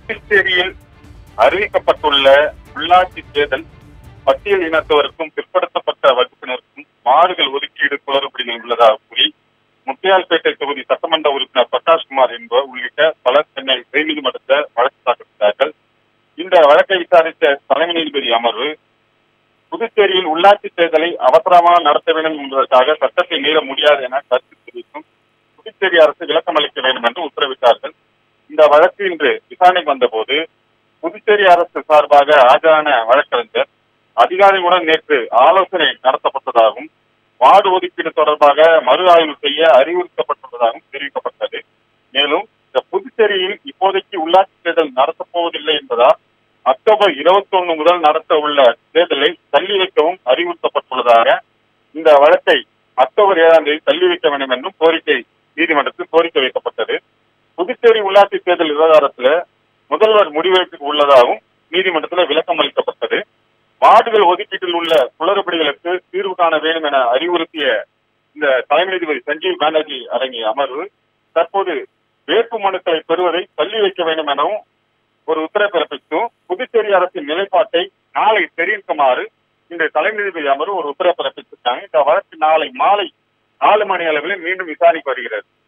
புதுச்சேரியில் அறிவிக்கப்பட்டுள்ள உள்ளாட்சி தேர்தல் பட்டியல் இனத்தவருக்கும் பிற்படுத்தப்பட்ட வகுப்பினருக்கும் மாறுகள் ஒதுக்கீடு குளறுபடிகள் உள்ளதாக கூறி முத்தியால்பேட்டை தொகுதி சட்டமன்ற உறுப்பினர் பிரகாஷ்குமார் என்பவர் உள்ளிட்ட பலர் சென்னை உயர்நீதிமன்றத்தில் வழக்கு தாக்கல் செய்தார்கள் இந்த வழக்கை விசாரித்த தலைமை நீதிபதி அமர்வு புதுச்சேரியில் உள்ளாட்சி தேர்தலை அவசரமாக நடத்த வேண்டும் என்பதற்காக சட்டத்தை மீற முடியாது என கருத்து தெரிவித்தும் புதுச்சேரி அரசு விளக்கம் அளிக்க வேண்டும் என்று உத்தரவிட்டார்கள் இந்த வழக்கு இன்று விசாரணைக்கு வந்தபோது புதுச்சேரி அரசு சார்பாக ஆஜரான வழக்கறிஞர் அதிகாரிகளுடன் நேற்று ஆலோசனை நடத்தப்பட்டதாகவும் வார்டு ஒதுக்கீடு தொடர்பாக மறு ஆய்வு செய்ய அறிவுறுத்தப்பட்டுள்ளதாகவும் தெரிவிக்கப்பட்டது மேலும் இந்த புதுச்சேரியில் இப்போதைக்கு உள்ளாட்சி தேர்தல் நடத்தப் போவதில்லை என்பதால் அக்டோபர் இருபத்தி ஒண்ணு முதல் நடத்த உள்ள தேர்தலை தள்ளி வைக்கவும் அறிவுறுத்தப்பட்டுள்ளதாக இந்த வழக்கை அக்டோபர் ஏழாம் தேதி தள்ளி வைக்க வேண்டும் என்றும் கோரிக்கை நீதிமன்றத்தில் கோரிக்கை வைக்கப்பட்டது புதுச்சேரி உள்ளாட்சி தேர்தல் விவகாரத்துல முதல்வர் முடிவெடுக்க உள்ளதாகவும் நீதிமன்றத்தில் விளக்கம் அளிக்கப்பட்டது வார்டுகள் ஒதுக்கீட்டில் உள்ள குளறுபடிகளுக்கு தீர்வு காண வேண்டும் என அறிவுறுத்திய இந்த தலைமை நீதிபதி சஞ்சீவ் பானர்ஜி அடங்கிய அமர்வு தற்போது வேட்பு மனுக்களை பெறுவதை தள்ளி வைக்க வேண்டும் எனவும் ஒரு உத்தரவு பிறப்பித்தும் புதுச்சேரி அரசின் நிலைப்பாட்டை நாளை தெரிவிக்குமாறு இந்த தலைமை நீதிபதி அமர்வு ஒரு உத்தரவு பிறப்பித்திருக்காங்க இந்த வழக்கு நாளை மாலை நாலு மணி அளவில் மீண்டும் விசாரணைக்கு வருகிறது